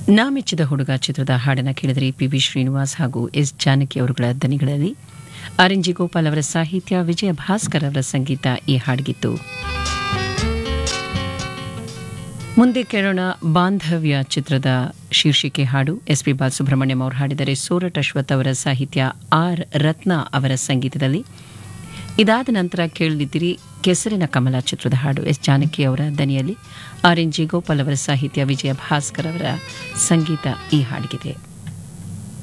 ನಾ ಮೆಚ್ಚಿದ ಹುಡುಗ ಚಿತ್ರದ ಹಾಡನ್ನು ಕೇಳಿದರೆ ಪಿ ವಿ ಶ್ರೀನಿವಾಸ್ ಹಾಗೂ ಎಸ್ ಜಾನಕಿ ಅವರುಗಳ ದನಿಗಳಲ್ಲಿ ಆರ್ ಎನ್ ಜಿ ಗೋಪಾಲ್ ಅವರ ಸಾಹಿತ್ಯ ವಿಜಯ ಭಾಸ್ಕರ್ ಅವರ ಸಂಗೀತ ಈ ಹಾಡಿಗಿತ್ತು ಮುಂದೆ ಕೇಳೋಣ ಬಾಂಧವ್ಯ ಚಿತ್ರದ ಶೀರ್ಷಿಕೆ ಹಾಡು ಎಸ್ ಪಿ ಬಾಲಸುಬ್ರಹ್ಮಣ್ಯಂ ಅವರು ಹಾಡಿದರೆ ಸೂರಟ್ ಅಶ್ವಥ್ ಅವರ ಸಾಹಿತ್ಯ ಆರ್ ರತ್ನ ಅವರ ಸಂಗೀತದಲ್ಲಿ ಇದಾದ ನಂತರ ಕೇಳಲಿದ್ದೀರಿ ಕೆಸರಿನ ಕಮಲ ಚಿತ್ರದ ಹಾಡು ಎಸ್ ಜಾನಕಿ ಅವರ ದನಿಯಲ್ಲಿ ಆರ್ ಎನ್ ಜಿ ಗೋಪಾಲ್ ಅವರ ಸಾಹಿತ್ಯ ವಿಜಯ ಭಾಸ್ಕರ್ ಅವರ ಸಂಗೀತ ಈ ಹಾಡಿಗಿದೆ